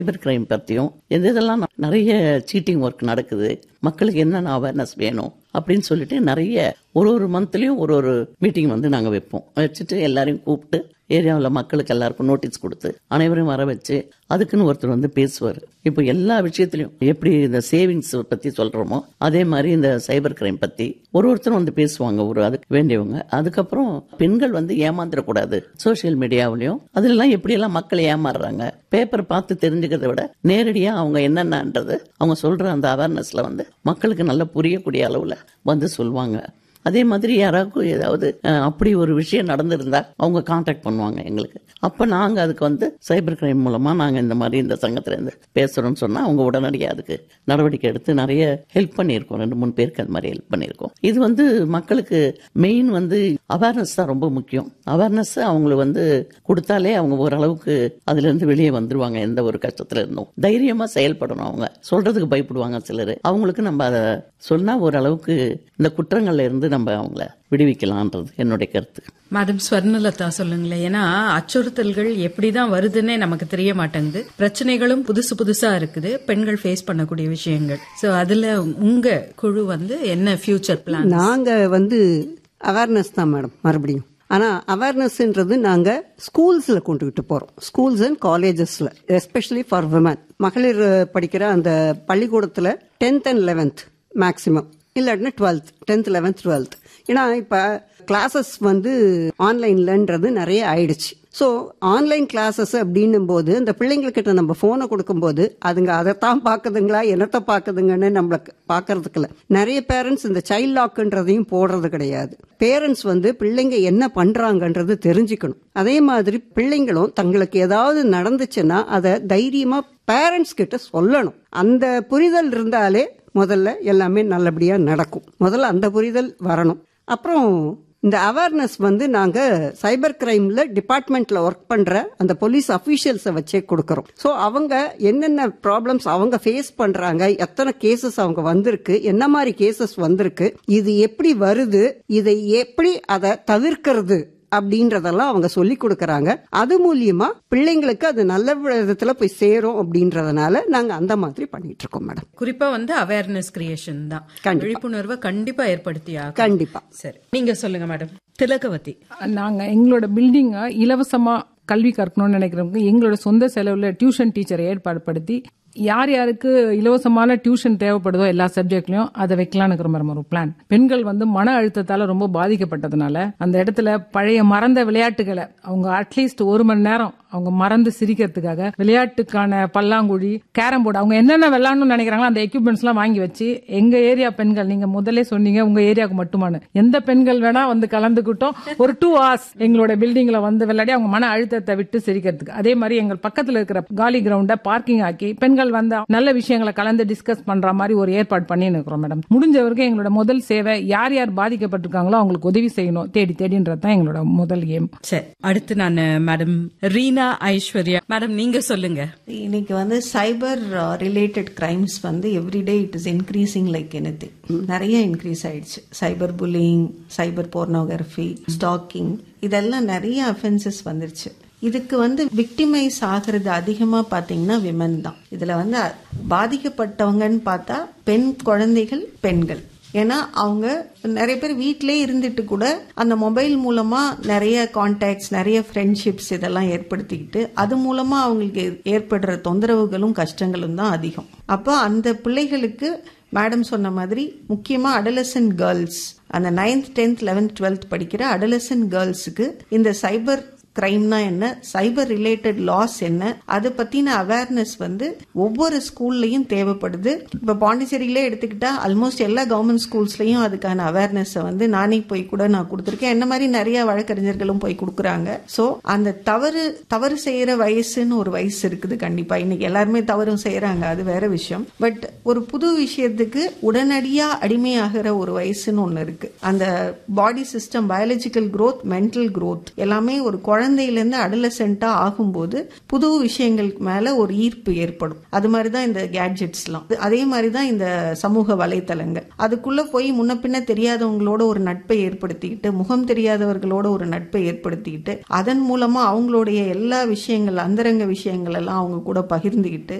Cyber crime பற்றியும் எது இதெல்லாம் நிறைய சீட்டிங் ஒர்க் நடக்குது மக்களுக்கு என்னென்ன அவேர்னஸ் வேணும் அப்படின்னு சொல்லிட்டு நிறைய ஒரு ஒரு மந்த்லயும் ஒரு ஒரு மீட்டிங் வந்து நாங்கள் வைப்போம் வச்சுட்டு எல்லாரையும் கூப்பிட்டு ஏரியாவில் மக்களுக்கு எல்லாருக்கும் நோட்டீஸ் கொடுத்து அனைவரையும் வர வச்சு அதுக்குன்னு ஒருத்தர் வந்து பேசுவார் இப்போ எல்லா விஷயத்திலையும் எப்படி இந்த சேவிங்ஸ் பற்றி சொல்கிறோமோ அதே மாதிரி இந்த சைபர் கிரைம் பற்றி ஒரு ஒருத்தரும் வந்து பேசுவாங்க ஒரு அதுக்கு வேண்டியவங்க அதுக்கப்புறம் பெண்கள் வந்து ஏமாந்துடக்கூடாது சோஷியல் மீடியாவிலையும் அதுலலாம் எப்படியெல்லாம் மக்கள் ஏமாறுறாங்க பேப்பர் பார்த்து தெரிஞ்சுக்கிறத விட நேரடியாக அவங்க என்னென்னன்றது அவங்க சொல்கிற அந்த அவேர்னஸில் வந்து மக்களுக்கு நல்லா புரியக்கூடிய அளவில் வந்து சொல்லுவாங்க அதே மாதிரி யாராவது ஏதாவது அஹ், அப்படி ஒரு விஷயம் நடந்திருந்தா அவங்க காண்டாக்ட் பண்ணுவாங்க எங்களுக்கு அப்ப நாங்க அதுக்கு வந்து சைபர் கிரைம் மூலமா நாங்க இந்த மாதிரி இந்த சங்கத்துல இருந்து பேசுறோம்னு சொன்னா அவங்க உடனடியாக அதுக்கு நடவடிக்கை எடுத்து நிறைய ஹெல்ப் பண்ணியிருக்கோம் ரெண்டு மூணு பேருக்கு அது மாதிரி ஹெல்ப் பண்ணியிருக்கோம் இது வந்து மக்களுக்கு மெயின் வந்து அவேர்னஸ் தான் ரொம்ப முக்கியம் அவேர்னஸ் அவங்களுக்கு வந்து கொடுத்தாலே அவங்க ஓரளவுக்கு அதுல இருந்து வெளியே வந்துருவாங்க எந்த ஒரு கஷ்டத்துல இருந்தும் தைரியமா செயல்படணும் அவங்க சொல்றதுக்கு பயப்படுவாங்க சிலர் அவங்களுக்கு நம்ம அதை சொன்னா ஓரளவுக்கு இந்த குற்றங்கள்ல இருந்து நம்ம அவங்கள விடுவிக்கலான்றது என்னுடைய கருத்து மேடம் ஸ்வர்ணலதா சொல்லுங்களேன் ஏன்னா அச்சுறுத்தல்கள் எப்படிதான் வருதுன்னே நமக்கு தெரிய மாட்டேங்குது பிரச்சனைகளும் புதுசு புதுசா இருக்குது பெண்கள் ஃபேஸ் பண்ணக்கூடிய விஷயங்கள் சோ அதுல உங்க குழு வந்து என்ன ஃபியூச்சர் பிளான் நாங்க வந்து அவேர்னஸ் தான் மேடம் மறுபடியும் ஆனா அவேர்னஸ்ன்றது நாங்க ஸ்கூல்ஸ்ல கொண்டுகிட்டு போறோம் ஸ்கூல்ஸ் அண்ட் காலேஜஸ்ல எஸ்பெஷலி ஃபார் விமன் மகளிர் படிக்கிற அந்த பள்ளிக்கூடத்துல டென்த் அண்ட் லெவன்த் மேக்சிமம் இல்லாட்டினா டுவெல்த் டென்த் லெவன்த் டுவெல்த் ஏன்னா இப்ப கிளாஸஸ் வந்து ஆன்லைன்லன்றது நிறைய ஆயிடுச்சு ஸோ ஆன்லைன் கிளாஸஸ் அப்படின்னும் போது இந்த பிள்ளைங்கக்கிட்ட நம்ம ஃபோனை கொடுக்கும்போது அதுங்க அதைத்தான் பார்க்குதுங்களா என்னத்தை பார்க்குதுங்கன்னு நம்மளுக்கு பார்க்கறதுக்கு நிறைய பேரண்ட்ஸ் இந்த சைல்ட் லாக்குன்றதையும் போடுறது கிடையாது பேரண்ட்ஸ் வந்து பிள்ளைங்க என்ன பண்றாங்கன்றது தெரிஞ்சுக்கணும் அதே மாதிரி பிள்ளைங்களும் தங்களுக்கு ஏதாவது நடந்துச்சுன்னா அதை தைரியமா பேரண்ட்ஸ் கிட்ட சொல்லணும் அந்த புரிதல் இருந்தாலே முதல்ல எல்லாமே நல்லபடியா நடக்கும் முதல்ல அந்த புரிதல் வரணும் அப்புறம் இந்த அவேர்னஸ் வந்து நாங்க சைபர் கிரைம்ல டிபார்ட்மெண்ட்ல ஒர்க் பண்ற அந்த போலீஸ் அபிஷியல்ஸை வச்சே கொடுக்கறோம் ஸோ அவங்க என்னென்ன ப்ராப்ளம்ஸ் அவங்க ஃபேஸ் பண்றாங்க எத்தனை கேசஸ் அவங்க வந்திருக்கு என்ன மாதிரி கேசஸ் வந்திருக்கு இது எப்படி வருது இதை எப்படி அதை தவிர்க்கிறது அப்படின்றதெல்லாம் அவங்க சொல்லி கொடுக்கறாங்க அது மூலியமா பிள்ளைங்களுக்கு அது நல்ல விதத்துல போய் சேரும் அப்படின்றதுனால நாங்க அந்த மாதிரி பண்ணிட்டு இருக்கோம் மேடம் குறிப்பா வந்து அவேர்னஸ் கிரியேஷன் தான் கண்டிப்பா. விழிப்புணர்வை கண்டிப்பா ஏற்படுத்தியா கண்டிப்பா சரி நீங்க சொல்லுங்க மேடம் திலகவதி நாங்க எங்களோட பில்டிங்க இலவசமா கல்வி கற்கணும்னு நினைக்கிறவங்க எங்களோட சொந்த செலவுல டியூஷன் டீச்சரை ஏற்பாடு படுத்தி யார் யாருக்கு இலவசமான டியூஷன் தேவைப்படுதோ எல்லா சப்ஜெக்ட்லயும் அதை வைக்கலாம்னு இருக்கிற மாதிரி ஒரு பிளான் பெண்கள் வந்து மன அழுத்தத்தால ரொம்ப பாதிக்கப்பட்டதுனால அந்த இடத்துல பழைய மறந்த விளையாட்டுகளை அவங்க அட்லீஸ்ட் ஒரு மணி நேரம் அவங்க மறந்து சிரிக்கிறதுக்காக விளையாட்டுக்கான பல்லாங்குழி கேரம் போர்டு அவங்க என்னென்ன விளையாடணும்னு நினைக்கிறாங்களோ அந்த எக்யூப்மெண்ட்ஸ் எல்லாம் வாங்கி வச்சு எங்க ஏரியா பெண்கள் நீங்க முதல்ல சொன்னீங்க உங்க ஏரியாவுக்கு மட்டுமானு எந்த பெண்கள் வேணா வந்து கலந்துக்கிட்டோம் ஒரு டூ ஹவர்ஸ் எங்களோட பில்டிங்ல வந்து விளையாடி அவங்க மன அழுத்தத்தை விட்டு சிரிக்கிறதுக்கு அதே மாதிரி எங்கள் பக்கத்துல இருக்கிற காலி கிரவுண்ட பார்க்கிங் ஆக்கி பெண்கள் வந்து நல்ல விஷயங்களை கலந்து டிஸ்கஸ் பண்ற மாதிரி ஒரு ஏற்பாடு பண்ணி இருக்கிறோம் மேடம் முடிஞ்ச வரைக்கும் எங்களோட முதல் சேவை யார் யார் பாதிக்கப்பட்டிருக்காங்களோ அவங்களுக்கு உதவி செய்யணும் தேடி தேடின்றது தான் எங்களோட முதல் ஏம் சரி அடுத்து நான் மேடம் ரீனா ஐஸ்வர்யா மேடம் நீங்க சொல்லுங்க இன்னைக்கு வந்து சைபர் ரிலேட்டட் கிரைம்ஸ் வந்து everyday it is increasing like any நிறைய இன்க்ரீஸ் ஆயிடுச்சு cyber bullying cyber pornography stalking இதெல்லாம் நிறைய அஃபென்சஸ் வந்துருச்சு இதுக்கு வந்து விக்டிமைஸ் ஆகிறது அதிகமா பாத்தீங்கன்னா விமன் தான் இதுல வந்து பாதிக்கப்பட்டவங்கன்னு பார்த்தா பெண் குழந்தைகள் பெண்கள் ஏன்னா அவங்க நிறைய பேர் வீட்டிலே இருந்துட்டு கூட அந்த மொபைல் மூலமா நிறைய கான்டாக்ட்ஸ் நிறைய ஃப்ரெண்ட்ஷிப்ஸ் இதெல்லாம் ஏற்படுத்திக்கிட்டு அது மூலமா அவங்களுக்கு ஏற்படுற தொந்தரவுகளும் கஷ்டங்களும் தான் அதிகம் அப்போ அந்த பிள்ளைகளுக்கு மேடம் சொன்ன மாதிரி முக்கியமா அடலசன் கேர்ள்ஸ் அந்த நைன்த் டென்த் லெவன்த் டுவெல்த் படிக்கிற அடலசன் கேர்ள்ஸுக்கு இந்த சைபர் கிரைம்னா என்ன சைபர் ரிலேட்டட் லாஸ் என்ன அதை பத்தின அவேர்னஸ் வந்து ஒவ்வொரு ஸ்கூல்லையும் தேவைப்படுது இப்ப பாண்டிச்சேரியிலே எடுத்துக்கிட்டா ஆல்மோஸ்ட் எல்லா கவர்மெண்ட் ஸ்கூல்ஸ்லயும் அதுக்கான அவேர்னஸ் வந்து நானே போய் கூட நான் கொடுத்துருக்கேன் என்ன மாதிரி நிறைய வழக்கறிஞர்களும் போய் கொடுக்குறாங்க சோ அந்த தவறு தவறு செய்யற வயசுன்னு ஒரு வயசு இருக்குது கண்டிப்பா இன்னைக்கு எல்லாருமே தவறும் செய்யறாங்க அது வேற விஷயம் பட் ஒரு புது விஷயத்துக்கு உடனடியா அடிமையாகிற ஒரு வயசுன்னு ஒண்ணு இருக்கு அந்த body system biological growth mental growth எல்லாமே ஒரு குழந்தை குழந்தையிலேருந்து அடலசென்ட்டா ஆகும்போது புது விஷயங்களுக்கு மேல ஒரு ஈர்ப்பு ஏற்படும் அது மாதிரி தான் இந்த கேட்ஜெட்ஸ்லாம் அதே மாதிரி தான் இந்த சமூக வலைத்தளங்கள் அதுக்குள்ள போய் முன்ன பின்ன தெரியாதவங்களோட ஒரு நட்பை ஏற்படுத்திக்கிட்டு முகம் தெரியாதவர்களோட ஒரு நட்பை ஏற்படுத்திக்கிட்டு அதன் மூலமா அவங்களுடைய எல்லா விஷயங்கள் அந்தரங்க விஷயங்கள் எல்லாம் அவங்க கூட பகிர்ந்துக்கிட்டு